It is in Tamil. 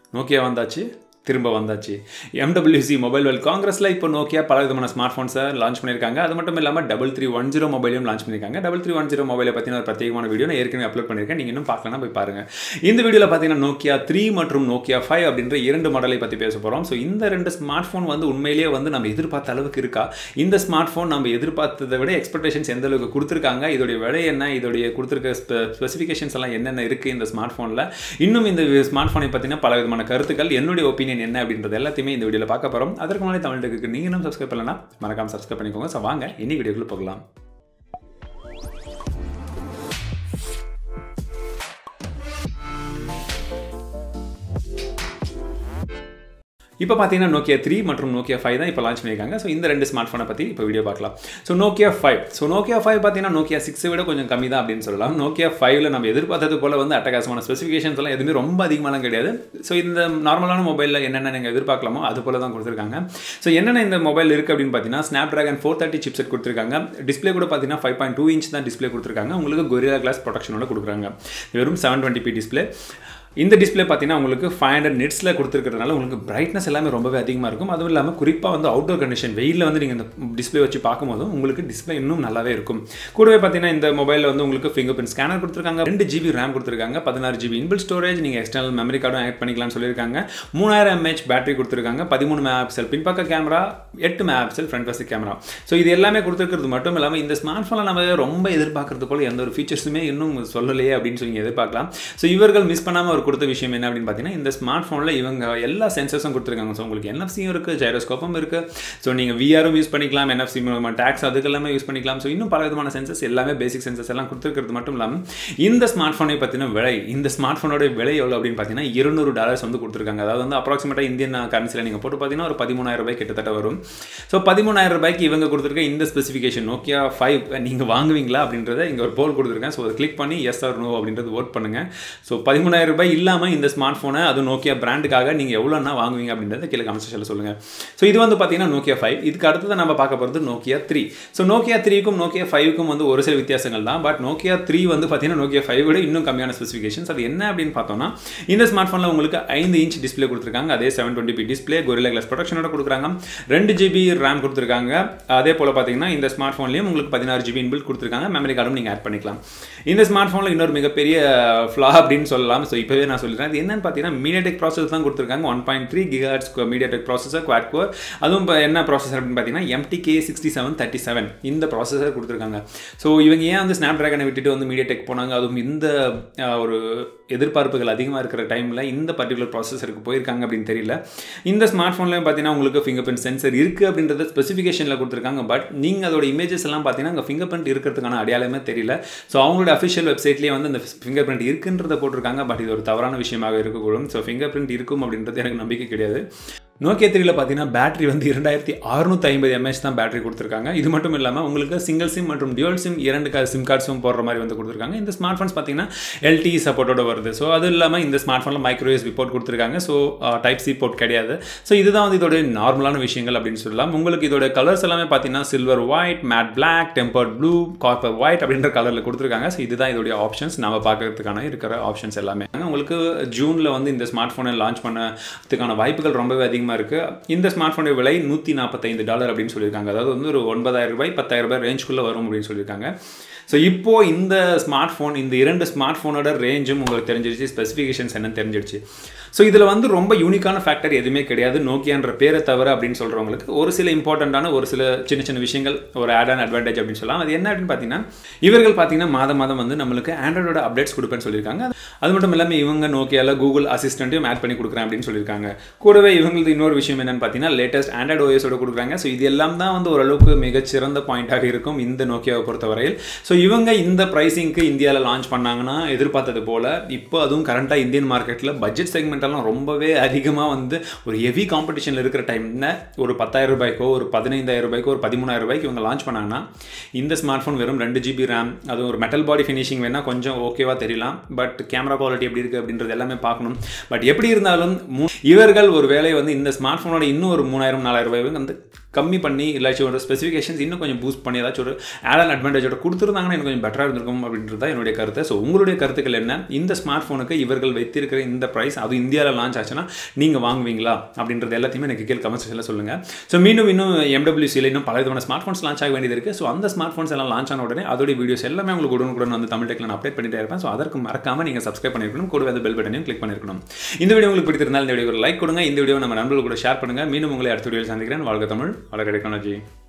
நோக்கியா வந்தாச்சு திரும்ப வந்தாச்சு எம்டபிள்யூசி மொபைல் வேர்ல்ட் காங்கிரஸில் இப்போ நோக்கியா பல விதமான ஸ்மார்ட் ஃபோன்ஸை லான்ச் பண்ணியிருக்காங்க அது மட்டும் இல்லாமல் டபுள் த்ரீ ஒன் ஜீரோ மொபைலையும் லான்ச் பண்ணியிருக்காங்க டபுள் த்ரீ ஒன் ஜீரோ மொபைலை பற்றின ஒரு பிரத்யேகமான வீடியோ நான் ஏற்கனவே அப்லோட் பண்ணியிருக்கேன் நீங்கள் இன்னும் பார்க்கலாம் போய் பாருங்கள் இந்த வீடியோவில் பார்த்தீங்கன்னா நோக்கியா த்ரீ மற்றும் நோக்கியா ஃபைவ் அப்படின்ற இரண்டு மாடலை பற்றி பேச போகிறோம் ஸோ இந்த ரெண்டு ஸ்மார்ட் ஃபோன் வந்து உண்மையிலேயே வந்து நம்ம எதிர்பார்த்த அளவுக்கு இருக்கா இந்த ஸ்மார்ட் ஃபோன் நம்ம எதிர்பார்த்ததை விட எக்ஸ்பெக்டேஷன்ஸ் எந்த அளவுக்கு கொடுத்துருக்காங்க இதோடைய விலை என்ன இதோடைய கொடுத்துருக்க ஸ்பெசிஃபிகேஷன்ஸ் எல்லாம் என்னென்ன இருக்குது இந்த ஸ்மார்ட் ஃபோனில் இன்னும் இந்த ஸ்மார்ட் ஃபோனை பற்றின பல விதமான கருத்துக்கள் என்னுடைய ஒப்பீனியன் என்ன அப்படின்றது எல்லாத்தையுமே இந்த வீடியோவில் பார்க்க போகிறோம் அதற்கு முன்னாடி தமிழ் டெக்குக்கு நீங்கள் இன்னும் சப்ஸ்கிரைப் பண்ணலன்னா மறக்காம சப்ஸ்கிரைப் பண்ணிக்கோங்க ஸோ வாங்க இன்னி வீடியோக்குள்ளே போகலாம் இப்போ பார்த்தீங்கன்னா நோக்கியா த்ரீ மற்றும் நோக்கியா ஃபைவ் தான் இப்போ லான்ச் பண்ணியிருக்காங்க ஸோ இந்த ரெண்டு ஸ்மார்ட் ஃபோனை பற்றி இப்போ வீடியோ பார்க்கலாம் so Nokia five so Nokia five பார்த்தீங்கன்னா நோக்கியா சிக்ஸை விட கொஞ்சம் கம்மி தான் அப்படின்னு சொல்லலாம் நோக்கியா ஃபைவ்ல நம்ம எதிர்பார்த்தது போல் வந்து அட்டகாசமான ஸ்பெசிஃபிகேஷன்ஸ் எல்லாம் எதுவுமே ரொம்ப அதிகமாலாம் கிடையாது ஸோ இந்த நார்மலான மொபைலில் என்னென்ன நீங்கள் எதிர்பார்க்கலாமோ அது போல தான் கொடுத்துருக்காங்க ஸோ என்னென்ன இந்த மொபைல் இருக்குது அப்படின்னு பார்த்தீங்கன்னா snapdragon four thirty chipset கொடுத்துருக்காங்க டிஸ்பிளே கூட பார்த்தீங்கன்னா ஃபைவ் பாயிண்ட் டூ இன்ச் தான் டிஸ்பிளே கொடுத்துருக்காங்க உங்களுக்கு கொரியா கிளாஸ் ப்ரொடக்ஷனோட கொடுக்குறாங்க வெறும் செவன் டுவெண்ட்டி பி டிஸ்பிளே இந்த டிஸ்பிளே பார்த்தீங்கன்னா உங்களுக்கு ஃபைவ் ஹண்ட்ரட் நிட்ஸில் கொடுத்துருக்கிறதுனால உங்களுக்கு பிரைட்னஸ் எல்லாமே ரொம்பவே அதிகமாக இருக்கும் அதுவும் இல்லாமல் குறிப்பாக வந்து அவுட்டோர் கண்டிஷன் வெயிலில் வந்து நீங்கள் இந்த டிஸ்பிளே வச்சு பார்க்கும்போதும் உங்களுக்கு டிஸ்பிளே இன்னும் நல்லாவே இருக்கும் கூடவே பார்த்தீங்கன்னா இந்த மொபைலில் வந்து உங்களுக்கு ஃபிங்கர் பிரிண்ட் ஸ்கேனர் கொடுத்துருக்காங்க ரெண்டு ஜிபி ரேம் கொடுத்துருக்காங்க பதினாறு ஜிபி இன்பில் ஸ்டோரேஜ் நீங்கள் எக்ஸ்டர்னல் மெமரி கார்டும் ஆட் பண்ணிக்கலாம்னு சொல்லியிருக்காங்க மூணாயிரம் எம்ஏஹெச் பேட்டரி கொடுத்துருக்காங்க பதிமூணு மெகா பிக்சல் பின்பக்க கேமரா எட்டு megapixel front first camera so இது எல்லாமே கொடுத்துருக்கிறது மட்டும் இல்லாமல் இந்த ஸ்மார்ட் ஃபோனில் நம்ம ரொம்ப எதிர்பார்க்கறது போல் எந்த ஒரு ஃபீச்சர்ஸுமே இன்னும் சொல்லலையே அப்படின்னு சொல்லி எதிர்பார்க்கலாம் ஸோ இவர்கள் மிஸ் பண்ணாமல் ஒரு கொடுத்த விஷயம் என்ன அப்படின்னு பார்த்தீங்கன்னா இந்த ஸ்மார்ட் ஃபோனில் இவங்க எல்லா சென்சர்ஸும் கொடுத்துருக்காங்க ஸோ உங்களுக்கு என்எஃப்சியும் இருக்குது ஜைரோஸ்கோப்பும் இருக்குது ஸோ நீங்கள் விஆரும் யூஸ் பண்ணிக்கலாம் என்எஃப்சி டேக்ஸ் அதுக்கு எல்லாமே யூஸ் பண்ணிக்கலாம் ஸோ இன்னும் பல விதமான சென்சர்ஸ் எல்லாமே பேசிக் சென்சர்ஸ் எல்லாம் கொடுத்துருக்கிறது மட்டும் இல்லாமல் இந்த ஸ்மார்ட் ஃபோனை பற்றின விலை இந்த ஸ்மார்ட் ஃபோனோட விலை எவ்வளோ அப்படின்னு பார்த்தீங்கன்னா இருநூறு டாலர்ஸ் வந்து கொடுத்துருக்காங்க அதாவது வந்து அப்ராக்சிமேட்டாக இந்தியன் கரன்சியில் நீங்கள் போட்டு பார்த்தீங்கன்னா ஒரு பதிமூணாயிரம் ரூபாய் கிட்டத்தட்ட வரும் ஸோ பதிமூணாயிரம் ரூபாய்க்கு இவங்க கொடுத்துருக்க இந்த ஸ்பெசிஃபிகேஷன் நோக்கியா ஃபைவ் நீங்கள் வாங்குவீங்களா அப்படின்றத இங்கே ஒரு போல் கொடுத்துருக்கேன் ஸோ அதை கிளிக் பண்ணி எஸ் ஆர் நோ அப்படின்றது ஓட் பண்ணுங்கள் ஸோ பதிமூணாயிரம் ரூபாய் இல்லாமல் இந்த ஸ்மார்ட் ஃபோனை அது நோக்கியா பிராண்டுக்காக நீங்கள் எவ்வளோனா வாங்குவீங்க அப்படின்றத கீழே கமெண்ட் செக்ஷனில் சொல்லுங்கள் ஸோ இது வந்து பார்த்தீங்கன்னா நோக்கியா ஃபைவ் இதுக்கு அடுத்தது நம்ம பார்க்க போகிறது நோக்கியா த்ரீ ஸோ நோக்கியா த்ரீக்கும் நோக்கியா ஃபைவ்க்கும் வந்து ஒரு சில வித்தியாசங்கள் தான் பட் நோக்கியா த்ரீ வந்து பார்த்தீங்கன்னா நோக்கியா ஃபைவ் விட இன்னும் கம்மியான ஸ்பெசிஃபிகேஷன்ஸ் அது என்ன அப்படின்னு பார்த்தோம்னா இந்த ஸ்மார்ட் ஃபோனில் உங்களுக்கு ஐந்து இன்ச் டிஸ்பிளே கொடுத்துருக்காங்க அதே seven twenty p display gorilla glass ப்ரொடக்ஷனோட கொடுக்குறாங்க ரெண்டு ஜிபி ரேம் கொடுத்துருக்காங்க அதே போல் பார்த்தீங்கன்னா இந்த ஸ்மார்ட் ஃபோன்லேயும் உங்களுக்கு பதினாறு ஜிபி இன்பில் கொடுத்துருக்காங்க மெமரி கார்டும் நீங்கள் ஆட் பண்ணிக்கலாம் இந்த ஸ்மார்ட் ஃபோனில் இன்னொரு மிகப்பெரிய ஃப்ளா அப்படின்னு சொல்லலாம் ஸோ இப்போவே நான் சொல்லிடுறேன் இது என்னன்னு பார்த்தீங்கன்னா மீடியாடெக் ப்ராசஸ் தான் கொடுத்துருக்காங்க one point three gigahertz MediaTek processor quad core அதுவும் இப்போ என்ன ப்ராசஸர் அப்படின்னு பார்த்தீங்கன்னா MTK sixty seven thirty seven இந்த ப்ராசஸர் கொடுத்துருக்காங்க ஸோ இவங்க ஏன் வந்து ஸ்னாப் ட்ராகனை விட்டுட்டு வந்து மீடியாடெக் போனாங்க அதுவும் இந்த ஒரு எதிர்பார்ப்புகள் அதிகமாக இருக்கிற டைமில் இந்த பர்டிகுலர் ப்ராசஸருக்கு போயிருக்காங்க அப்படின்னு தெரியல இந்த ஸ்மார்ட் ஃபோனில் பார்த்தீங்கன்னா உங்களுக்கு ஃபிங்கர் பிரிண்ட் சென்சர் இருக்குது அப்படின்றத ஸ்பெசிஃபிகேஷனில் கொடுத்துருக்காங்க பட் நீங்கள் அதோட இமேஜஸ் எல்லாம் பார்த்தீங்கன்னா அங்கே ஃபிங்கர் பிரிண்ட் இருக்கிறதுக்கான அடையாளமே தெரியல ஸோ அவங்களோட அஃபிஷியல் வெப்சைட்லேயே வந்து அந்த ஃபிங்கர் பிரிண்ட் இருக்குன்றத போட்டிருக்காங்க பட் இது ஒரு தவறான விஷயமாக இருக்கக்கூடும் ஸோ ஃபிங்கர் பிரிண்ட் இருக்கும் அப்படின்றது எனக்கு நம்பிக்கை கிடையாது நோக்கியா த்ரீல பார்த்தீங்கன்னா பேட்டரி வந்து இரண்டாயிரத்தி அறுநூத்தி ஐம்பது எம்ஏஹெச் தான் பேட்டரி கொடுத்துருக்காங்க இது மட்டும் இல்லாமல் உங்களுக்கு சிங்கிள் சிம் மற்றும் டியூல் சிம் இரண்டு சிம் கார்ட்ஸும் போடுற மாதிரி வந்து கொடுத்துருக்காங்க இந்த ஸ்மார்ட் ஃபோன்ஸ் பார்த்தீங்கன்னா எல்டி சப்போர்ட்டோட வருது ஸோ அது இல்லாமல் இந்த ஸ்மார்ட் ஃபோனில் மைக்ரோ யூஎஸ்பி போர்ட் கொடுத்துருக்காங்க ஸோ டைப் சி போர்ட் கிடையாது ஸோ இதுதான் வந்து இதோட நார்மலான விஷயங்கள் அப்படின்னு சொல்லலாம் உங்களுக்கு இதோட கலர்ஸ் எல்லாமே பார்த்தீங்கன்னா silver white matte black tempered blue copper white அப்படின்ற கலரில் கொடுத்துருக்காங்க ஸோ இதுதான் இதோடைய ஆப்ஷன்ஸ் நம்ம பார்க்கறதுக்கான இருக்கிற ஆப்ஷன்ஸ் எல்லாமே உங்களுக்கு ஜூனில் வந்து இந்த ஸ்மார்ட் ஃபோனை லான்ச் பண்ணதுக்கான வாய்ப்புகள் ரொம்பவே அதிகமாக அதிகமாக இருக்குது இந்த ஸ்மார்ட் ஃபோனுடைய விலை நூற்றி நாற்பத்தைந்து டாலர் அப்படின்னு சொல்லியிருக்காங்க அதாவது வந்து ஒரு ஒன்பதாயிரம் ரூபாய் பத்தாயிரம் ரூபாய் ரேஞ்சுக்குள்ளே வரும் அப்படின்னு சொல்லியிருக்காங்க ஸோ இப்போது இந்த ஸ்மார்ட் ஃபோன் இந்த இரண்டு ஸ்மார்ட் ஃபோனோட ரேஞ்சும் உங்களுக்கு தெரிஞ்சிருச்சு ஸ்பெசிஃபிகேஷன்ஸ் என்னன்னு தெரிஞ்சிருச்சு ஸோ இதில் வந்து ரொம்ப யூனிக்கான ஃபேக்டர் எதுவுமே கிடையாது நோக்கியான்ற பேரை தவிர அப்படின்னு சொல்கிறவங்களுக்கு ஒரு சில இம்பார்ட்டண்ட்டான ஒரு சில சின்ன சின்ன விஷயங்கள் ஒரு ஆட் ஆன் அட்வான்டேஜ் அப்படின்னு சொல்லலாம் அது என்ன அப்படின்னு பார்த்தீங்கன்னா இவர்கள் பார்த்தீங்கன்னா மாதம் மாதம் வந்து நம்மளுக்கு ஆண்ட்ராய்டோட அப்டேட்ஸ் கொடுப்பேன்னு சொல்லியிருக்காங்க அது மட்டும் இல்லாமல் இவங்க நோக்கியாவில் கூகுள் அசிஸ்டண்ட்டையும் ஆட் பண்ணி கொடுக்குறேன் அப்படின்னு சொல்லியிருக்காங்க கூடவே இவங்களுக்கு இன்னொரு விஷயம் என்னன்னு பார்த்தீங்கன்னா லேட்டஸ்ட் ஆண்ட்ராய்டு ஓஎஸோட கொடுக்குறாங்க ஸோ இது எல்லாம் தான் வந்து ஓரளவுக்கு மிகச்சிறந்த பாயிண்டாக இருக்கும் இந்த நோக்கியாவை பொறுத்தவரையில் ஸோ இவங்க இந்த ப்ரைஸிங்க்கு இந்தியாவில் லான்ச் பண்ணாங்கன்னா எதிர்பார்த்தது போல் இப்போ அதுவும் கரண்ட்டாக இந்தியன் மார்க்கெட்டில் பட்ஜெட் செக்மெண்ட்டெல்லாம் ரொம்பவே அதிகமாக வந்து ஒரு ஹெவி காம்படிஷனில் இருக்கிற டைமில் ஒரு பத்தாயிரம் ரூபாய்க்கோ ஒரு பதினைந்தாயிரம் ரூபாய்க்கோ ஒரு பதிமூணாயிரம் ரூபாய்க்கு இவங்க லான்ச் பண்ணாங்கன்னா இந்த ஸ்மார்ட் ஃபோன் வெறும் ரெண்டு ஜிபி ரேம் அது ஒரு மெட்டல் பாடி ஃபினிஷிங் வேணால் கொஞ்சம் ஓகேவா தெரியலாம் பட் கேமரா குவாலிட்டி எப்படி இருக்குது அப்படின்றது எல்லாமே பார்க்கணும் பட் எப்படி இருந்தாலும் இவர்கள் ஒரு வேலை வந்து இந்த ஸ்மார்ட் ஃபோனோட இன்னும் ஒரு மூணாயிரம் நாலாயிரம் ரூபாய் வந்து கம்மி பண்ணி இல்லாச்சும் ஒரு ஸ்பெசிஃபிகேஷன்ஸ் இன்னும் கொஞ்சம் பூஸ்ட் பண்ணி ஏதாச்சும் ஒரு ஆட் அண்ட் அட்வான்டேஜோட கொடுத்துருந்தாங்கன்னா எனக்கு கொஞ்சம் பெட்டராக இருந்திருக்கும் அப்படின்றது தான் என்னுடைய கருத்து ஸோ உங்களுடைய கருத்துக்கள் என்ன இந்த ஸ்மார்ட் ஃபோனுக்கு இவர்கள் வைத்திருக்கிற இந்த ப்ரைஸ் அது இந்தியாவில் லான்ச் ஆச்சுன்னா நீங்கள் வாங்குவீங்களா அப்படின்றது எல்லாத்தையுமே எனக்கு கீழே கமெண்ட் செக்ஷனில் சொல்லுங்கள் ஸோ மீண்டும் இன்னும் எம்டபிள்யூசியில் இன்னும் பல விதமான ஸ்மார்ட் ஃபோன்ஸ் லான்ச் ஆக வேண்டியது இருக்குது ஸோ அந்த ஸ்மார்ட் ஃபோன்ஸ் எல்லாம் லான்ச் ஆன உடனே அதோட வீடியோஸ் எல்லாமே உங்களுக்கு உடனுக்குடன் வந்து தமிழ் டெக்கில் நான் அப்டேட் பண்ணிட்டே இருப்பேன் ஸோ அதற்கு மறக்காமல் நீங்கள் சப்ஸ்கிரைப் பண்ணிருக்கணும் கூட அந்த பெல் பட்டனையும் கிளிக் பண்ணிருக்கணும் இந்த வீடியோ உங்களுக்கு பிடித்திருந்தால் இந்த வீடியோ லைக் கொடுங்க இந்த வீடியோ நம்ம நண்பர்கள் கூட ஷேர் பண்ணுங்கள் மீண்டும் உங்களை அடுத்த வீடியோவில் சந்திக்கிறேன் வாழ்க தமிழ் வளர்க்க டெக்னாலஜி